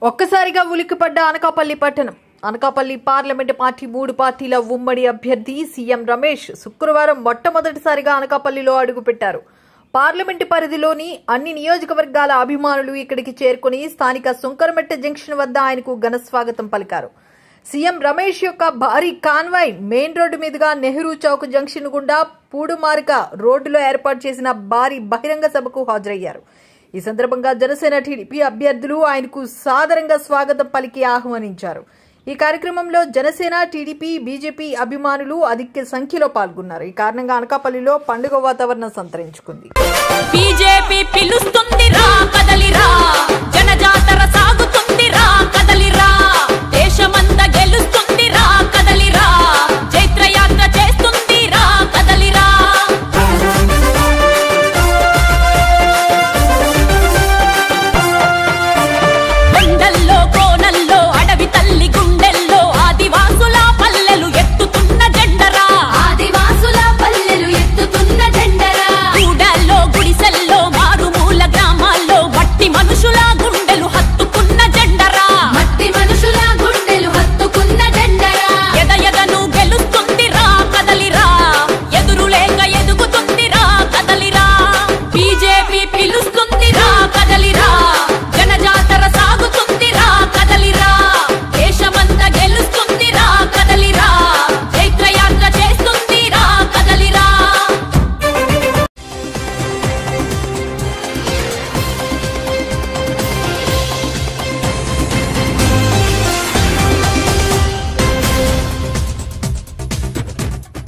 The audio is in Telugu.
ఒక్కసారిగా ఉలిక్కిపడ్డ అనకాపల్లి పట్టణం అనకాపల్లి పార్లమెంటు పార్టీ మూడు పార్టీల ఉమ్మడి అభ్యర్థి సీఎం రమేష్ శుక్రవారం మొట్టమొదటిసారిగా అనకాపల్లిలో అడుగుపెట్టారు పార్లమెంటు పరిధిలోని అన్ని నియోజకవర్గాల అభిమానులు ఇక్కడికి చేరుకుని స్థానిక సుంకరమెట్ట జంక్షన్ వద్ద ఆయనకు ఘన స్వాగతం పలికారు సీఎం రమేష్ యొక్క భారీ కాన్వాయ్ మెయిన్ రోడ్డు మీదుగా నెహ్రూ చౌక్ జంక్షన్ గుండా పూడుమార్గ రోడ్డులో ఏర్పాటు చేసిన భారీ బహిరంగ సభకు హాజరయ్యారు ఈ సందర్భంగా జనసేన టీడీపీ అభ్యర్థులు ఆయనకు సాదరంగా స్వాగతం పలికి ఆహ్వానించారు ఈ కార్యక్రమంలో జనసేన టీడీపీ బీజేపీ అభిమానులు అధిక సంఖ్యలో పాల్గొన్నారు ఈ కారణంగా అనకాపల్లిలో పండుగ వాతావరణం సంతరించుకుంది బీజేపీ పిలుస్తుంది రా కదలిరా